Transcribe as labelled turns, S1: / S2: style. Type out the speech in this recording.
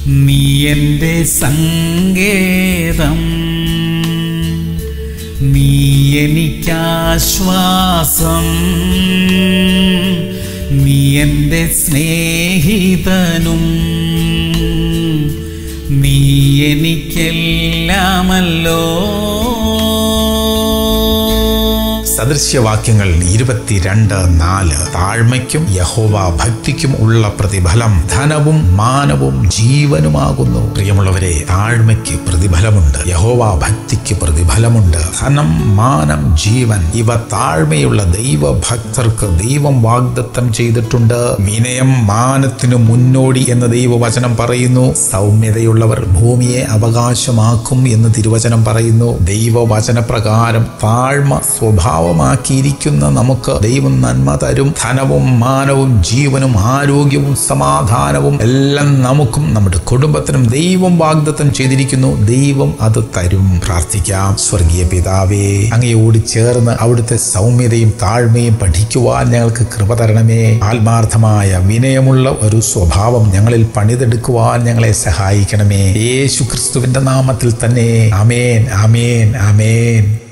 S1: നീ എൻ്റെ സങ്കേതം നീ എനിക്കാശ്വാസം നീ എൻ്റെ സ്നേഹിതനും നീ എനിക്കെല്ലാമല്ലോ
S2: സദൃശ്യവാക്യങ്ങൾ ഇരുപത്തിരണ്ട് നാല് താഴ്മയ്ക്കും യഹോവ ഭക്തിക്കും ഉള്ള പ്രതിഫലം ധനവും മാനവും ജീവനുമാകുന്നു പ്രിയമുള്ളവരെ താഴ്മയ്ക്ക് പ്രതിഫലമുണ്ട് യഹോവ ഭക്തിക്ക് പ്രതിഫലമുണ്ട് ധനം മാനം ജീവൻ ഇവ താഴ്മയുള്ള ദൈവഭക്തർക്ക് ദൈവം വാഗ്ദത്തം ചെയ്തിട്ടുണ്ട് വിനയം മാനത്തിനു മുന്നോടി എന്ന് ദൈവവചനം പറയുന്നു സൗമ്യതയുള്ളവർ ഭൂമിയെ അവകാശമാക്കും എന്ന് തിരുവചനം പറയുന്നു ദൈവവചന പ്രകാരം താഴ്മ സ്വഭാവമാക്കിയിരിക്കുന്ന നമുക്ക് ദൈവം നന്മ തരും ധനവും മാനവും ജീവനും ആരോഗ്യവും സമാധാനവും എല്ലാം നമുക്കും നമ്മുടെ കുടുംബത്തിനും ദൈവം വാഗ്ദത്തം ചെയ്തിരിക്കുന്നു ദൈവം അത് തരും പ്രാർത്ഥിക്കാം സ്വർഗീയ പിതാവേ അങ്ങയോട് ചേർന്ന് അവിടുത്തെ സൗമ്യതയും താഴ്മയും പഠിക്കുവാൻ ഞങ്ങൾക്ക് കൃപ തരണമേ ആത്മാർത്ഥമായ വിനയമുള്ള ഒരു സ്വഭാവം ഞങ്ങളിൽ പണിതെടുക്കുവാൻ ഞങ്ങളെ സഹായിക്കണമേ യേശു ക്രിസ്തുവിന്റെ നാമത്തിൽ തന്നെ അമേൻ അമേൻ അമേൻ